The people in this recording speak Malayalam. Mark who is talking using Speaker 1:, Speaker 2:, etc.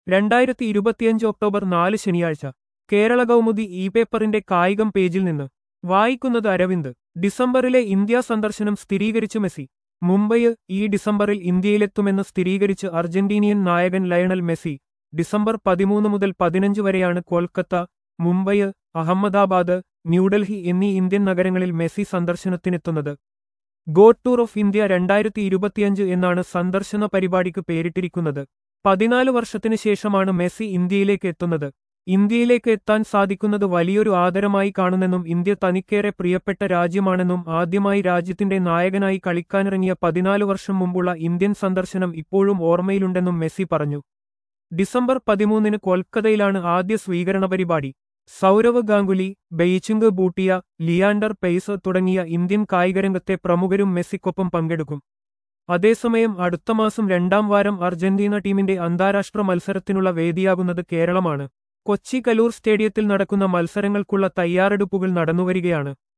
Speaker 1: രണ്ടായിരത്തി ഇരുപത്തിയഞ്ച് ഒക്ടോബർ നാല് ശനിയാഴ്ച കേരള കൗമുദി ഇ പേപ്പറിന്റെ കായികം പേജിൽ നിന്ന് വായിക്കുന്നത് അരവിന്ദ് ഡിസംബറിലെ ഇന്ത്യ സന്ദർശനം സ്ഥിരീകരിച്ചു മെസ്സി മുംബൈ ഈ ഡിസംബറിൽ ഇന്ത്യയിലെത്തുമെന്ന് സ്ഥിരീകരിച്ച് അർജന്റീനിയൻ നായകൻ ലയണൽ മെസ്സി ഡിസംബർ പതിമൂന്ന് മുതൽ പതിനഞ്ച് വരെയാണ് കൊൽക്കത്ത മുംബൈ അഹമ്മദാബാദ് ന്യൂഡൽഹി എന്നീ ഇന്ത്യൻ നഗരങ്ങളിൽ മെസ്സി സന്ദർശനത്തിനെത്തുന്നത് ഗോ ടൂർ ഓഫ് ഇന്ത്യ രണ്ടായിരത്തി ഇരുപത്തിയഞ്ച് എന്നാണ് സന്ദർശന പരിപാടിക്ക് പേരിട്ടിരിക്കുന്നത് പതിനാല് വർഷത്തിനു ശേഷമാണ് മെസ്സി ഇന്ത്യയിലേക്ക് എത്തുന്നത് ഇന്ത്യയിലേക്ക് എത്താൻ സാധിക്കുന്നത് വലിയൊരു ആദരമായി കാണുന്നെന്നും ഇന്ത്യ തനിക്കേറെ പ്രിയപ്പെട്ട രാജ്യമാണെന്നും ആദ്യമായി രാജ്യത്തിന്റെ നായകനായി കളിക്കാനിറങ്ങിയ പതിനാല് വർഷം മുമ്പുള്ള ഇന്ത്യൻ സന്ദർശനം ഇപ്പോഴും ഓർമ്മയിലുണ്ടെന്നും മെസ്സി പറഞ്ഞു ഡിസംബർ പതിമൂന്നിന് കൊൽക്കത്തയിലാണ് ആദ്യ സ്വീകരണ പരിപാടി സൗരവ് ഗാംഗുലി ബെയ്ചുങ് ബൂട്ടിയ ലിയാൻഡർ പെയ്സ് തുടങ്ങിയ ഇന്ത്യൻ കായികരംഗത്തെ പ്രമുഖരും മെസ്സിക്കൊപ്പം പങ്കെടുക്കും അതേസമയം അടുത്ത മാസം രണ്ടാം വാരം അർജന്റീന ടീമിന്റെ അന്താരാഷ്ട്ര മത്സരത്തിനുള്ള വേദിയാകുന്നത് കേരളമാണ് കൊച്ചി കലൂർ സ്റ്റേഡിയത്തിൽ നടക്കുന്ന മത്സരങ്ങൾക്കുള്ള തയ്യാറെടുപ്പുകൾ നടന്നുവരികയാണ്